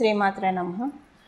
శ్రీమాత్రే నమ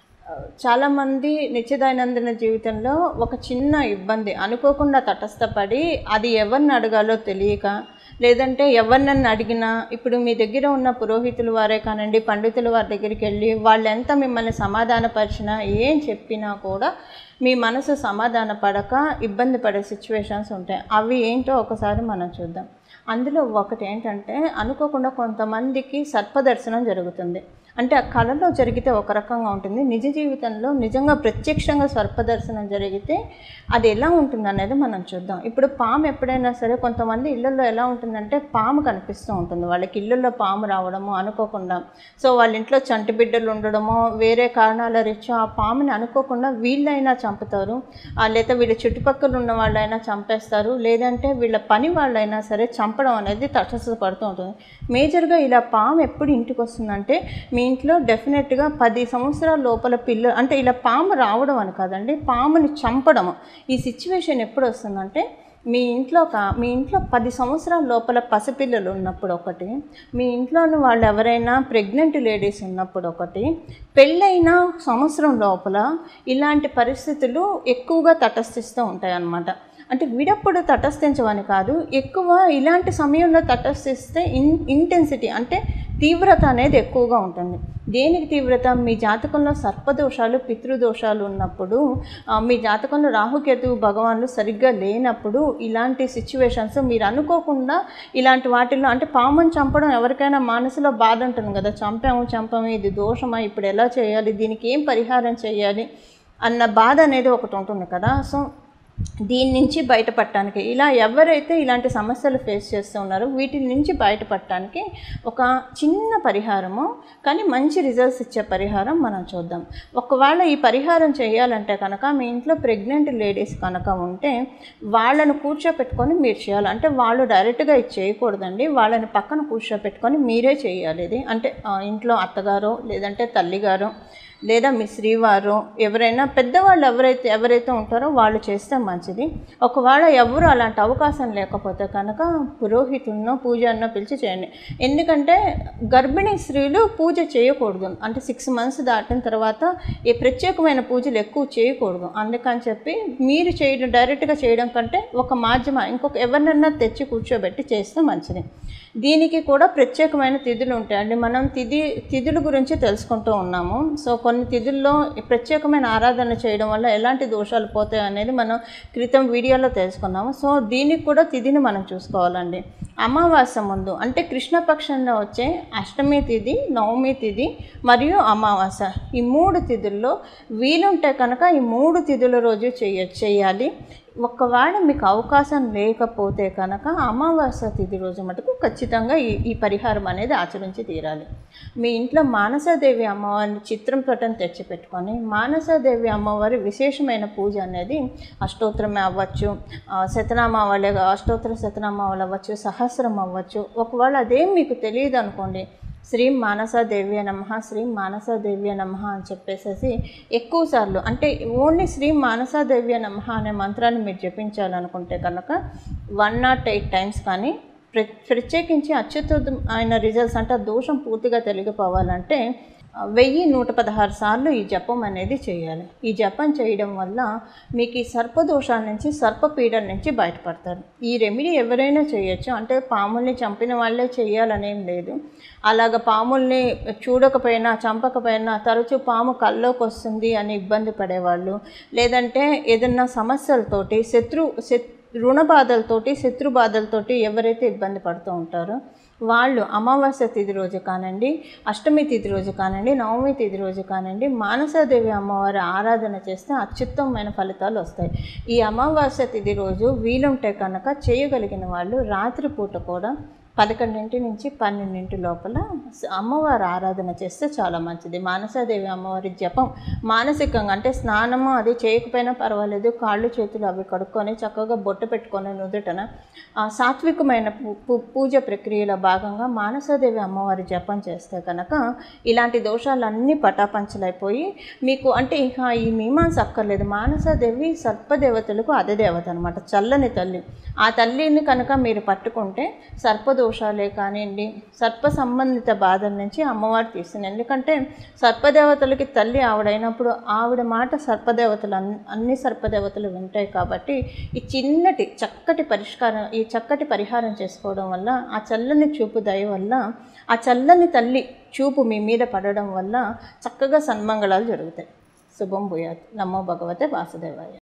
చాలామంది నిత్యదైనందిన జీవితంలో ఒక చిన్న ఇబ్బంది అనుకోకుండా తటస్థపడి అది ఎవరిని అడగాలో తెలియక లేదంటే ఎవరినన్ను అడిగినా ఇప్పుడు మీ దగ్గర ఉన్న పురోహితుల వారే కానివ్వండి పండితుల వారి దగ్గరికి వెళ్ళి వాళ్ళు ఎంత మిమ్మల్ని సమాధానపరిచినా ఏం చెప్పినా కూడా మీ మనసు సమాధాన పడక ఇబ్బంది పడే సిచ్యువేషన్స్ ఉంటాయి అవి ఏంటో ఒకసారి మనం చూద్దాం అందులో ఒకటి ఏంటంటే అనుకోకుండా కొంతమందికి సర్పదర్శనం జరుగుతుంది అంటే ఆ కళలో జరిగితే ఒక రకంగా ఉంటుంది నిజ జీవితంలో నిజంగా ప్రత్యక్షంగా సర్పదర్శనం జరిగితే అది ఎలా ఉంటుంది అనేది మనం చూద్దాం ఇప్పుడు పాము ఎప్పుడైనా సరే కొంతమంది ఇళ్ళల్లో ఎలా ఉంటుందంటే పాము కనిపిస్తూ ఉంటుంది వాళ్ళకి ఇళ్ళల్లో పాము రావడము అనుకోకుండా సో వాళ్ళ ఇంట్లో చంటి బిడ్డలు ఉండడమో వేరే కారణాల రీత్యా ఆ పాముని అనుకోకుండా వీళ్ళైనా చంపుతారు ఆ, లేదా వీళ్ళ చుట్టుపక్కల ఉన్న వాళ్ళైనా చంపేస్తారు లేదంటే వీళ్ళ పని వాళ్ళైనా సరే చంపడం అనేది తటస్థపడుతూ ఉంటుంది మేజర్గా ఇలా పాము ఎప్పుడు ఇంటికి వస్తుందంటే మీ ఇంట్లో డెఫినెట్గా పది సంవత్సరాల లోపల పిల్ల అంటే ఇలా పాము రావడం అని కాదండి పాముని చంపడం ఈ సిచ్యువేషన్ ఎప్పుడు వస్తుందంటే మీ ఇంట్లో ఒక మీ ఇంట్లో పది సంవత్సరాల లోపల పసిపిల్లలు ఉన్నప్పుడు ఒకటి మీ ఇంట్లోని వాళ్ళు ఎవరైనా ప్రెగ్నెంట్ లేడీస్ ఉన్నప్పుడు ఒకటి పెళ్ళైన సంవత్సరం లోపల ఇలాంటి పరిస్థితులు ఎక్కువగా తటస్థిస్తూ ఉంటాయి అన్నమాట అంటే విడప్పుడు తటస్థించవని కాదు ఎక్కువ ఇలాంటి సమయంలో తటస్థిస్తే ఇన్ ఇంటెన్సిటీ అంటే తీవ్రత అనేది ఎక్కువగా ఉంటుంది దేనికి తీవ్రత మీ జాతకంలో సర్పదోషాలు పితృదోషాలు ఉన్నప్పుడు ఆ, మీ జాతకంలో రాహుకేతు భగవాన్లు సరిగ్గా లేనప్పుడు ఇలాంటి సిచ్యువేషన్స్ మీరు అనుకోకుండా ఇలాంటి వాటిల్లో అంటే పాముని చంపడం ఎవరికైనా మనసులో బాధ ఉంటుంది కదా చంపాము చంపాము ఇది దోషమా ఇప్పుడు ఎలా చేయాలి దీనికి ఏం పరిహారం చేయాలి అన్న బాధ అనేది ఒకటి ఉంటుంది కదా సో దీని నుంచి బయటపడటానికి ఇలా ఎవరైతే ఇలాంటి సమస్యలు ఫేస్ చేస్తూ ఉన్నారో వీటి నుంచి బయటపడటానికి ఒక చిన్న పరిహారము కానీ మంచి రిజల్ట్స్ ఇచ్చే పరిహారం మనం చూద్దాం ఒకవేళ ఈ పరిహారం చేయాలంటే కనుక మీ ఇంట్లో ప్రెగ్నెంట్ లేడీస్ కనుక ఉంటే వాళ్ళను కూర్చోపెట్టుకొని మీరు చేయాలి అంటే వాళ్ళు డైరెక్ట్గా ఇది చేయకూడదండి వాళ్ళని పక్కన కూర్చోపెట్టుకొని మీరే చేయాలి ఇది అంటే ఆ, ఇంట్లో అత్తగారు లేదంటే తల్లిగారు లేదా మీ శ్రీవారు ఎవరైనా పెద్దవాళ్ళు ఎవరైతే ఎవరైతే ఉంటారో వాళ్ళు చేస్తే మంచిది ఒకవేళ ఎవరు అలాంటి అవకాశం లేకపోతే కనుక పురోహితున్నో పూజారినో పిలిచి చేయండి ఎందుకంటే గర్భిణీ స్త్రీలు పూజ చేయకూడదు అంటే సిక్స్ మంత్స్ దాటిన తర్వాత ఈ ప్రత్యేకమైన పూజలు ఎక్కువ చేయకూడదు అందుకని చెప్పి మీరు చేయడం డైరెక్ట్గా చేయడం కంటే ఒక మాధ్యమ ఇంకొక ఎవరినన్నా తెచ్చి కూర్చోబెట్టి చేస్తే మంచిది దీనికి కూడా ప్రత్యేకమైన తిథులు ఉంటాయండి మనం తిథి తిథుల గురించి తెలుసుకుంటూ ఉన్నాము సో కొన్ని తిథుల్లో ప్రత్యేకమైన ఆరాధన చేయడం వల్ల ఎలాంటి దోషాలు పోతాయి అనేది మనం క్రితం వీడియోలో తెలుసుకున్నాము సో దీనికి కూడా తిథిని మనం చూసుకోవాలండి అమావాస్య ముందు అంటే కృష్ణపక్షంలో వచ్చే అష్టమి తిథి నవమి తిథి మరియు అమావాస్య ఈ మూడు తిథుల్లో వీలుంటే కనుక ఈ మూడు తిథుల రోజు చేయ చేయాలి ఒకవేళ మీకు అవకాశం లేకపోతే కనుక అమావాస్య తిథి రోజు మటుకు ఖచ్చితంగా ఈ ఈ పరిహారం అనేది ఆచరించి తీరాలి మీ ఇంట్లో మానసాదేవి అమ్మవారిని చిత్రం పటం తెచ్చిపెట్టుకొని మానసాదేవి అమ్మవారి విశేషమైన పూజ అనేది అష్టోత్తరమే అవ్వచ్చు ఆ, శతనామావళి అష్టోత్తర శతనామావళి అవ్వచ్చు సహస్రం అవ్వచ్చు ఒకవేళ అదేం మీకు తెలియదు అనుకోండి శ్రీ మానసాదేవ్య నమ శ్రీ మానసాదేవ్య నమ అని చెప్పేసేసి ఎక్కువ సార్లు అంటే ఓన్లీ శ్రీ మానసాదేవ్య నమ అనే మంత్రాన్ని మీరు జపించాలనుకుంటే కనుక వన్ నాట్ ఎయిట్ టైమ్స్ కానీ ప్ర ప్రత్యేకించి అత్యుత్తమైన రిజల్ట్స్ అంటే ఆ దోషం పూర్తిగా తొలగిపోవాలంటే ఆ, వెయ్యి నూట పదహారు సార్లు ఈ జపం అనేది చేయాలి ఈ జపం చేయడం వల్ల మీకు ఈ సర్పదోషాల నుంచి సర్పపీడల నుంచి బయటపడతారు ఈ రెమెడీ ఎవరైనా చేయొచ్చు అంటే పాముల్ని చంపిన వాళ్ళే చేయాలనేం లేదు అలాగ పాముల్ని చూడకపోయినా చంపకపోయినా తరచూ పాము కల్లోకి వస్తుంది అని ఇబ్బంది పడేవాళ్ళు లేదంటే ఏదన్నా సమస్యలతోటి శత్రు శత్ రుణ బాధలతోటి శత్రు బాధలతోటి ఎవరైతే ఇబ్బంది పడుతూ ఉంటారో వాళ్ళు అమావాస్య తిథి రోజు కానివ్వండి అష్టమి తిథి రోజు కానివ్వండి నవమి తిథి రోజు కానివ్వండి మానసాదేవి అమ్మవారి ఆరాధన చేస్తే అత్యుత్తమమైన ఫలితాలు వస్తాయి ఈ అమావాస్య తిథి రోజు వీలుంటే కనుక చేయగలిగిన వాళ్ళు రాత్రిపూట కూడా పదకొండింటి నుంచి పన్నెండింటి లోపల స- అమ్మవారి ఆరాధన చేస్తే చాలా మంచిది మానసాదేవి అమ్మవారి జపం మానసికంగా అంటే స్నానము అది చేయకపోయినా పర్వాలేదు కాళ్ళు చేతులు అవి కడుక్కొని చక్కగా బొట్టు పెట్టుకొని నుదుటన ఆ, సాత్వికమైన పూ- పూ- పూజ ప్రక్రియలో భాగంగా మానసాదేవి అమ్మవారి జపం చేస్తే కనుక ఇలాంటి దోషాలన్నీ పటాపంచలైపోయి మీకు అంటే ఇక ఈ మీమాంస అక్కర్లేదు మానసాదేవి సర్పదేవతలకు అధిదేవత అనమాట చల్లని తల్లి ఆ తల్లిని కనుక మీరు పట్టుకుంటే సర్పదోష సర్పదోషాలే కానివ్వండి సర్ప సంబంధిత బాధల నుంచి అమ్మవారు తీస్తుంది ఎందుకంటే సర్పదేవతలకి తల్లి ఆవిడైనప్పుడు ఆవిడ మాట సర్పదేవతలు అన్ని అన్ని సర్పదేవతలు వింటాయి కాబట్టి ఈ చిన్నటి చక్కటి పరిష్కారం ఈ చక్కటి పరిహారం చేసుకోవడం వల్ల ఆ చల్లని చూపు దయ వల్ల ఆ చల్లని తల్లి చూపు మీ మీద పడడం వల్ల చక్కగా సన్మంగళాలు జరుగుతాయి శుభం భూయాత్ నమో భగవతే వాసుదేవాయ